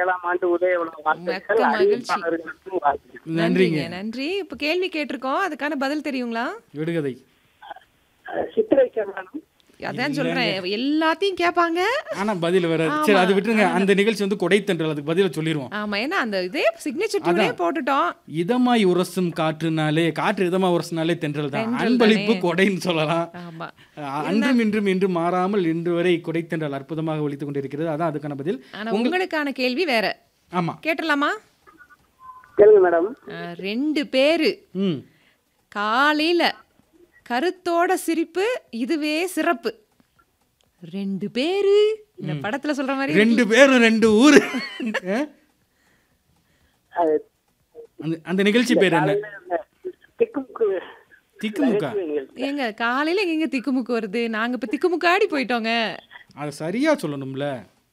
ஏழாம் ஆண்டு உதய உலக வாழ்த்துக்கள் மிக்க மகிழ்ச்சி. அறிவிப்பாளர்களுக்கும் வாழ்த்துக்கள் நன்றிங்க நன்றி இப்ப கேள்வி கேட்டிருக்கோம் அதுக்கான பதில் தெரியுங்களா விடுகதை அஹ் சித்திரை செவ்வானம் அதான் சொல்றேன் எல்லாத்தையும் கேட்பாங்க ஆனா பதில் வராது சரி அது விட்டுருங்க அந்த நிகழ்ச்சி வந்து கொடைத்தன்றல் அதுக்கு பதில சொல்லிடுவோம் ஆமா ஏன்னா அந்த இதே சிக்னேச்சர் டியூனே போட்டுட்டோம் இதமாய் உரசும் காற்றுனாலே காற்று இதமா உரசுனாலே தென்றல் தான் தென்றல் அன்பளிப்பு தானே. கொடைன்னு சொல்லலாம் ஆமா அஹ் அன்றும் இன்றும் இன்று மாறாமல் இன்று வரை கொடைத்தன்றல் அற்புதமாக ஒழித்துக் கொண்டிருக்கிறது அதான் அதுக்கான பதில் ஆனா உங்களுக்கான கேள்வி வேற ஆமா கேட்டலாமா கேளுங்க மேடம் அஹ், ரெண்டு பேரு ம் காலையில கருத்தோட சிரிப்பு இதுவே சிறப்பு ரெண்டு பேரு இந்த படத்துல சொல்ற மாதிரி ரெண்டு பேரும் ரெண்டு ஊரு அஹ்? அது அந்த அந்த நிகழ்ச்சி பேர் என்ன காலையில இந்த திக்குமுக்கு திக்குமுக்கா நிகழ்ச்சி. ஏங்க காலையில எங்க திக்குமுக்கு வருது நாங்க இப்ப திக்குமுக்காடி போயிட்டோங்க அதை சரியா சொல்லணும்ல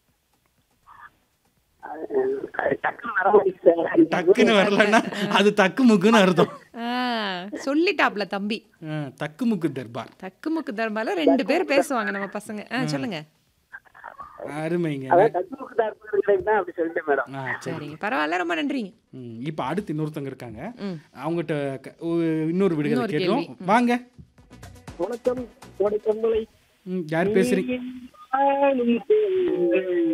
அது டக்குனு வர மாட்டேங்குது. டக்குன்னு வரலன்னா அது தக்கு முக்குன்னு அர்த்தம் ஆ, சொல்லிட்டாப்ல தம்பி அஹ், தக்கு முக்கு தர்பார் தக்குமுக்கு தர்பால ரெண்டு பேர் பேசுவாங்க நம்ம பசங்க ஆ, சொல்லுங்க அருமைங்க அதான் டக்குமுக்கு தர்பார் தான் அப்படி சொல்லிட்டேன் மேடம் ஆ சரி சரிங்க பரவாயில்ல ரொம்ப நன்றிங்க ம், இப்ப அடுத்து இன்னொருத்தவங்க இருக்காங்க ம். அவங்ககிட்ட க- ஒரு இன்னொரு விடுதலை இன்னொரு கேட்டோம் கேள்வி. வாங்க வணக்கம் கோடை பொங்கலை ம், யார் பேசுறீங்க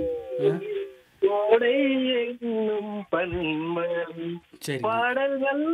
கோடை என்னும் பன்மலை சரி பாடல்கள்